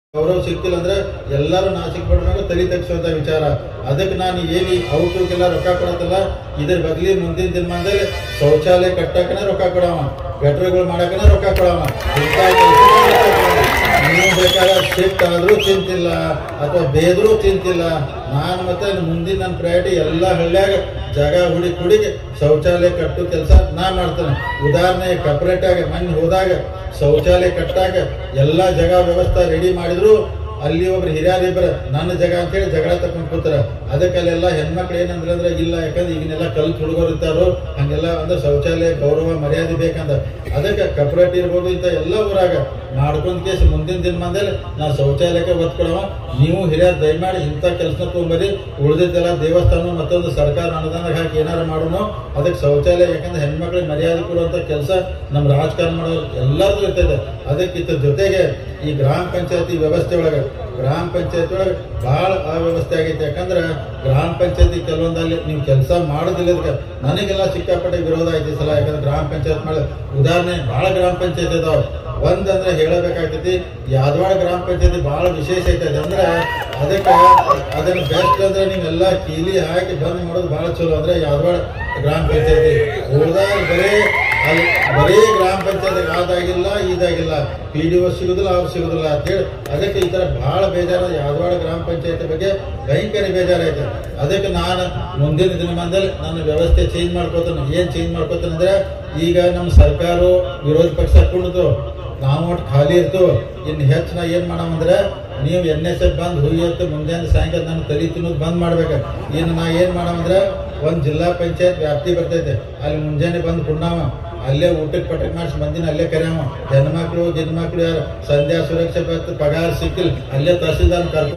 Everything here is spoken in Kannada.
ಗೌರವ ಸಿಕ್ತಿಲ್ಲ ಅಂದ್ರೆ ಎಲ್ಲರೂ ನಾಚಿಕ್ ಪಡ್ಬೇಕು ತಲೆ ತಗ್ಸುವಂತ ವಿಚಾರ ಅದಕ್ಕೆ ನಾನು ಏನಿ ಔಟ್ಲುಕ್ಕೆಲ್ಲ ರೊಕ್ಕ ಕೊಡತ್ತಲ್ಲ ಇದ್ರ ಬದಲಿ ಮುಂದಿನ ದಿನಮಾನದಲ್ಲಿ ಶೌಚಾಲಯ ಕಟ್ಟಕನ ರೊಕ್ಕ ಕೊಡವ ಗಟ್ರಗಳು ಮಾಡಕನ ರೊಕ್ಕ ಕೊಡವ ಇಂಥ ಕೆಲ್ಸಕ್ಕೆ ರೊಕ್ಕ ಕೊಡವ. ನೀವು ಬೇಕಾದ ಶಿಫ್ಟ್ ಆದ್ರೂ ಚಿಂತಿಲ್ಲ ಅಥವಾ ಬೇದ್ರೂ ಚಿಂತಿಲ್ಲ ನಾನು ಮತ್ತೆ ಮುಂದಿನ ನನ್ನ ಪ್ರಯಾರಿಟಿ ಎಲ್ಲ ಹಳ್ಳ್ಯಾಗ ಜಾಗ ಹುಡುಕಿ ಹುಡುಕಿ ಶೌಚಾಲಯ ಕಟ್ಟು ಕೆಲಸ ನಾ ಮಾಡ್ತೇನೆ ಉದಾಹರಣೆ ಕಪರೇಟಾಗ ಮಣ್ಣು ಹೋದಾಗ ಶೌಚಾಲಯ ಕಟ್ಟಾಕ ಎಲ್ಲಾ ಜಾಗ ವ್ಯವಸ್ಥೆ ರೆಡಿ ಮಾಡಿದ್ರು ಅಲ್ಲಿ ಒಬ್ರು ಹಿರಿಯರಿಬ್ಬರ ನನ್ನ ಜಾಗ ಅಂತೇಳಿ ಜಗಳ ತಕೊಂಡ್ ಕೂತಾರ ಅದಕ್ಕೆ ಅಲ್ಲೆಲ್ಲ ಹೆಣ್ಮಕ್ಳು ಏನಂದ್ರೆ ಅಂದ್ರೆ ಇಲ್ಲ ಯಾಕಂದ್ರೆ ಈಗಿನೆಲ್ಲ ಕಲ್ತ್ ಹುಡುಗರು ಇರ್ತಾರೋ ಹಂಗೆಲ್ಲ ಅಂದ್ರೆ ಶೌಚಾಲಯ ಗೌರವ ಮರ್ಯಾದೆ ಬೇಕಂದ ಅದಕ್ಕೆ ಕಪರೇಟ್ ಇರ್ಬೋದು ಇಂಥ ಎಲ್ಲ ಊರಾಗ ಮಾಡ್ಕೊಂಡ್ ಕೇಸ್ ಮುಂದಿನ ದಿನಮಾನದಲ್ಲಿ ನಾ ಶೌಚಾಲಯಕ್ಕೆ ಒತ್ತು ಕೊಡವ ನೀವು ಹಿರಿಯರ್ ದಯಮಾಡಿ ಇಂಥ ಕೆಲಸ ತೊಗೊಂಬರಿ ಉಳಿದಿದ್ದೆಲ್ಲ ದೇವಸ್ಥಾನ ಮತ್ತೊಂದು ಸರ್ಕಾರ ಅನುದಾನ ಹಾಕಿ ಏನಾರು ಮಾಡೋನು ಅದಕ್ಕೆ ಶೌಚಾಲಯ ಯಾಕಂದ್ರೆ ಹೆಣ್ಮಕ್ಳಿಗೆ ಮರ್ಯಾದೆ ಕೊಡುವಂತ ಕೆಲಸ ನಮ್ಮ ರಾಜಕಾರಣ ಮಾಡೋರು ಎಲ್ಲರದು ಇರ್ತದೆ ಅದಕ್ಕೆ ಇದ್ರ ಜೊತೆಗೆ ಈ ಗ್ರಾಮ ಪಂಚಾಯತಿ ವ್ಯವಸ್ಥೆ ಒಳಗೆ ಗ್ರಾಮ ಪಂಚಾಯತಿ ಒಳಗೆ ಬಹಳ ಅವ್ಯವಸ್ಥೆ ಆಗೈತೆ ಯಾಕಂದ್ರೆ ಗ್ರಾಮ ಪಂಚಾಯತಿ ಕೆಲವೊಂದಲ್ಲಿ ನೀವು ಕೆಲಸ ಮಾಡೋದಿಲ್ಲ ಇದಕ್ಕೆ ನನಗೆಲ್ಲ ಸಿಕ್ಕಾಪಟ್ಟೆ ವಿರೋಧ ಐತಿ ಈ ಸಲ ಯಾಕಂದ್ರೆ ಗ್ರಾಮ ಪಂಚಾಯತ್ ಮಾಡಿ ಉದಾಹರಣೆ ಬಹಳ ಗ್ರಾಮ ಪಂಚಾಯತ್ ಇದಾವ ಒಂದಂದ್ರೆ ಹೇಳಬೇಕಾಗ್ತೈತಿ ಯಾದವಾಡ ಗ್ರಾಮ ಪಂಚಾಯತಿ ಬಹಳ ವಿಶೇಷ ಐತೆ ಅಂದ್ರೆ ಅದಕ್ಕೆ ಅದನ್ನ ಬೆಸ್ಟ್ ಅಂದ್ರೆ ನೀವೆಲ್ಲ ಕೀಲಿ ಹಾಕಿ ಬಂದ್ ಮಾಡೋದು ಬಹಳ ಚಲೋ ಅಂದ್ರೆ ಯಾದವಾಡ ಗ್ರಾಮ ಪಂಚಾಯತಿ ಉಳ್ದಾಗ ಬರೇ ಅಲ್ಲಿ ಬರೀ ಗ್ರಾಮ ಪಂಚಾಯತ್ ಆದಾಗಿಲ್ಲ ಇದಾಗಿಲ್ಲ ಪಿ ಡಿ ಒ ಸಿಗುದಿಲ್ಲ ಅವ್ರು ಸಿಗುದಿಲ್ಲ ಅಂತೇಳಿ ಅದಕ್ಕೆ ಈ ತರ ಬಹಳ ಬೇಜಾರ ಯಾದವಾಡ ಗ್ರಾಮ ಪಂಚಾಯತ್ ಬಗ್ಗೆ ಭಯಂಕರ ಬೇಜಾರೈತೆ ಅದಕ್ಕೆ ನಾನು ಮುಂದಿನ ದಿನಮಾನದಲ್ಲಿ ನನ್ನ ವ್ಯವಸ್ಥೆ ಚೇಂಜ್ ಮಾಡ್ಕೋತಾನೆ ಏನ್ ಚೇಂಜ್ ಮಾಡ್ಕೋತಾನೆ ಅಂದ್ರೆ ಈಗ ನಮ್ಮ ಸರ್ಕಾರ ವಿರೋಧ ಪಕ್ಷ ಕುಣಿತು ನಾವು ಒಟ್ಟು ಖಾಲಿ ಇರ್ತು ಇನ್ನು ಹೆಚ್ಚು ನಾ ಏನ್ ಮಾಡವಂದ್ರೆ ನೀವು ಎನ್ ಎಸ್ ಎಫ್ ಬಂದ್ ಹುಯ್ಯತ್ತು ಮುಂಜಾನೆ ಸಾಯಂಕಾಲ ನಾನು ತಲೆ ತಿನ್ನೋದು ಬಂದ್ ಮಾಡ್ಬೇಕು ಇನ್ನು ನಾ ಏನ್ ಮಾಡವಂದ್ರೆ ಒಂದ್ ಜಿಲ್ಲಾ ಪಂಚಾಯತ್ ವ್ಯಾಪ್ತಿ ಬರ್ತೈತೆ ಅಲ್ಲಿ ಮುಂಜಾನೆ ಬಂದು ಕುಣ್ಣಾವ ಅಲ್ಲೇ ಊಟಕ್ಕೆ ಪಟಕ್ ಮಾಡಿಸಿ ಮಂದಿನ ಅಲ್ಲೇ ಕರ್ಯಾವ ಹೆಣ್ಮಕ್ಳು ಗಿನ್ಮಕ್ಳು ಯಾರು ಸಂಧ್ಯಾ ಸುರಕ್ಷೆ ಬತ್ತು ಪಗಾರ ಸಿಕ್ಕಿಲ್ ಅಲ್ಲೇ ತಹಸೀಲ್ದಾರ್ ಕರ್ಕೊಂಡು